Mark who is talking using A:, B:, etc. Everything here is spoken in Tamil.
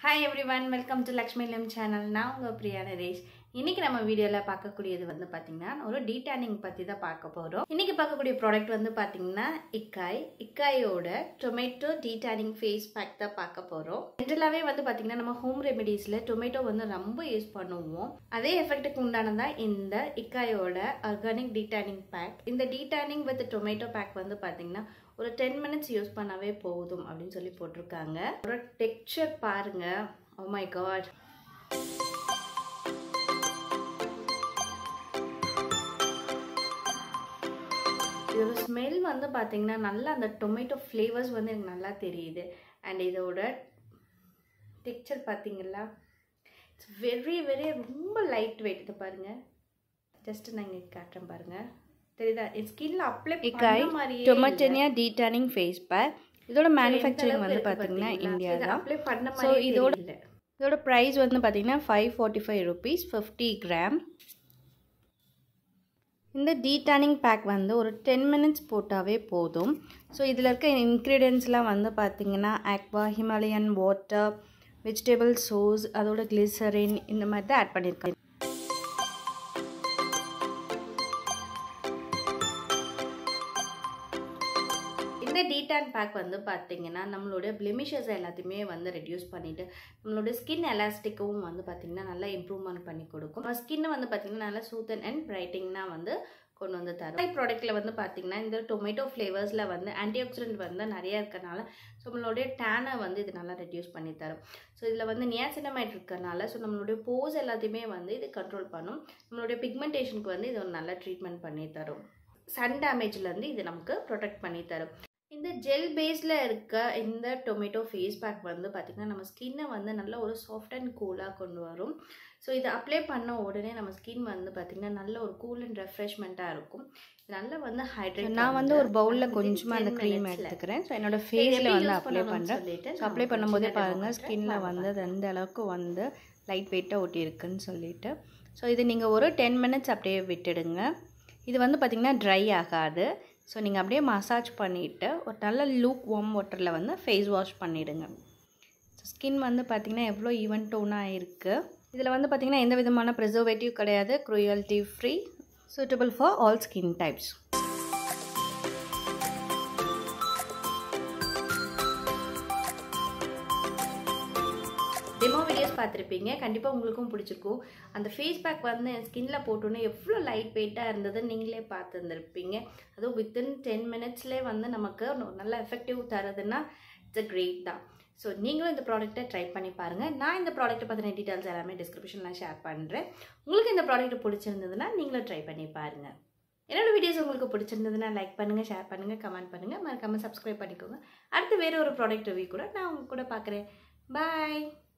A: hi everyone welcome to Lakshmi லிம் சேனல் நான் உங்கள் பிரியா நரேஷ் இன்னைக்கு நம்ம வீடியோவில் பார்க்கக்கூடியது வந்து பார்த்தீங்கன்னா ஒரு டீடானிங் பற்றி தான் பார்க்க போகிறோம் இன்னைக்கு பார்க்கக்கூடிய ப்ராடக்ட் வந்து பார்த்தீங்கன்னா இக்காய் இக்காயோட டொமேட்டோ டீடானிங் ஃபேஸ் பேக் தான் பார்க்க போகிறோம் ஜென்ரலாகவே வந்து பார்த்தீங்கன்னா நம்ம ஹோம் ரெமெடிஸில் டொமேட்டோ வந்து ரொம்ப யூஸ் பண்ணுவோம் அதே எஃபெக்ட்டுக்கு உண்டானதான் இந்த இக்காயோட ஆர்கானிக் டீடானிங் பேக் இந்த டீடானிங் வித் டொமேட்டோ பேக் வந்து பார்த்தீங்கன்னா ஒரு டென் மினிட்ஸ் யூஸ் பண்ணாவே போதும் அப்படின்னு சொல்லி போட்டிருக்காங்க ஒரு டெக்ஸ்சர் பாருங்க ஓ மை காட் இதோட ஸ்மெல் வந்து பார்த்தீங்கன்னா நல்லா அந்த டொமேட்டோ ஃப்ளேவர்ஸ் வந்து எனக்கு நல்லா தெரியுது அண்ட் இதோட டெக்ஸ்சர் பார்த்தீங்களா இட்ஸ் வெரி வெரி ரொம்ப லைட் வெயிட் இது பாருங்கள் ஜஸ்ட் நான் இங்கே காட்டுறேன் பாருங்கள் தெரியுதா என் ஸ்கின்ல அப்ளை
B: இக்காய்
A: பண்ண மாதிரியே
B: டொமட்டனியா டீடானிங் ஃபேஸ் பேக் இதோட மேனுஃபேக்சரிங் வந்து பார்த்தீங்கன்னா இந்தியா தான்
A: அப்ளை பண்ண
B: ஸோ
A: மாதிரி
B: இதோட
A: தெரியல
B: இதோட ப்ரைஸ் வந்து பார்த்தீங்கன்னா five forty five rupees fifty gram இந்த டீடானிங் பேக் வந்து ஒரு டென் மினிட்ஸ் போட்டாவே போதும் ஸோ இதில் இருக்க இன்க்ரீடியன்ஸ்லாம் வந்து பார்த்தீங்கன்னா aqua Himalayan water vegetable sauce அதோட கிளிசரின் இந்த மாதிரி தான் ஆட் பண்ணியிருக்காங்க
A: இந்த டீடான் பேக் வந்து பார்த்தீங்கன்னா நம்மளோட பிளெமிஷஸ் எல்லாத்தையுமே வந்து ரெடியூஸ் பண்ணிட்டு நம்மளோட ஸ்கின் எலாஸ்டிக்கும் வந்து பார்த்தீங்கன்னா நல்லா இம்ப்ரூவ்மெண்ட் பண்ணி கொடுக்கும் நம்ம ஸ்கின்னை வந்து பார்த்தீங்கன்னா நல்லா சூத்தன் அண்ட் பிரைட்டிங்னா வந்து கொண்டு வந்து தரும் ப்ராடக்ட்டில் வந்து பார்த்தீங்கன்னா இந்த டொமேட்டோ ஃப்ளேவர்ஸில் வந்து ஆன்டிஆக்சிடென்ட் வந்து நிறைய இருக்கறனால ஸோ நம்மளுடைய டேனை வந்து இது நல்லா ரெடியூஸ் பண்ணி தரும் ஸோ இதில் வந்து நியாசினமைட் இருக்கறனால ஸோ நம்மளுடைய போஸ் எல்லாத்தையுமே வந்து இது கண்ட்ரோல் பண்ணும் நம்மளுடைய பிக்மெண்டேஷனுக்கு வந்து இது ஒரு நல்ல ட்ரீட்மெண்ட் பண்ணி தரும் சன் டேமேஜ்லேருந்து இது நமக்கு ப்ரொடெக்ட் பண்ணி தரும் இந்த ஜெல் பேஸில் இருக்க இந்த டொமேட்டோ ஃபேஸ் பேக் வந்து பார்த்திங்கன்னா நம்ம ஸ்கின்னை வந்து நல்ல ஒரு சாஃப்ட் அண்ட் கூலாக கொண்டு வரும் ஸோ இதை அப்ளை பண்ண உடனே நம்ம ஸ்கின் வந்து பார்த்திங்கன்னா நல்ல ஒரு கூல் அண்ட் ரெஃப்ரெஷ்மெண்ட்டாக இருக்கும் நல்லா வந்து ஹைட்ரேட்
B: நான் வந்து ஒரு பவுலில் கொஞ்சமாக அந்த க்ரீம் எடுத்துக்கிறேன் ஸோ என்னோட ஃபேஸில் வந்து அப்ளை பண்ணுறேன் ஸோ அப்ளை பண்ணும்போதே பாருங்கள் ஸ்கின்ல வந்து அது எந்த அளவுக்கு வந்து லைட் வெயிட்டாக ஒட்டி இருக்குன்னு சொல்லிட்டு ஸோ இது நீங்கள் ஒரு டென் மினிட்ஸ் அப்படியே விட்டுடுங்க இது வந்து பார்த்திங்கன்னா ட்ரை ஆகாது ஸோ நீங்கள் அப்படியே மசாஜ் பண்ணிவிட்டு ஒரு நல்ல லூக் வார்ம் வாட்டரில் வந்து ஃபேஸ் வாஷ் பண்ணிவிடுங்க ஸோ ஸ்கின் வந்து பார்த்திங்கன்னா எவ்வளோ ஈவன் டோனாக இருக்குது இதில் வந்து பார்த்திங்கன்னா எந்த விதமான ப்ரிசர்வேட்டிவ் கிடையாது cruelty free suitable for all skin types
A: demo videos பார்த்துருப்பீங்க கண்டிப்பாக உங்களுக்கும் பிடிச்சிருக்கும் அந்த ஃபேஸ் பேக் வந்து என் ஸ்கின்ல போட்டோன்னே எவ்வளோ லைட் வெயிட்டாக இருந்ததுன்னு நீங்களே பார்த்துருந்துருப்பீங்க அதுவும் வித்தின் டென் மினிட்ஸ்லேயே வந்து நமக்கு ஒரு நல்ல எஃபெக்டிவ் தருதுன்னா இட்ஸ் அ கிரேட் தான் ஸோ நீங்களும் இந்த ப்ராடக்ட்டை ட்ரை பண்ணி பாருங்கள் நான் இந்த ப்ராடக்ட்டை பற்றின டீட்டெயில்ஸ் எல்லாமே டிஸ்கிரிப்ஷனில் ஷேர் பண்ணுறேன் உங்களுக்கு இந்த ப்ராடக்ட் பிடிச்சிருந்ததுன்னா நீங்களும் ட்ரை பண்ணி பாருங்கள் என்னோட வீடியோஸ் உங்களுக்கு பிடிச்சிருந்ததுன்னா லைக் பண்ணுங்கள் ஷேர் பண்ணுங்கள் கமெண்ட் பண்ணுங்கள் மறக்காமல் சப்ஸ்கிரைப் பண்ணிக்கோங்க அடுத்து வேறு ஒரு ப்ராடக்ட் ரிவ்யூ கூட நான் உங்க கூட பார்க்குறேன் பாய்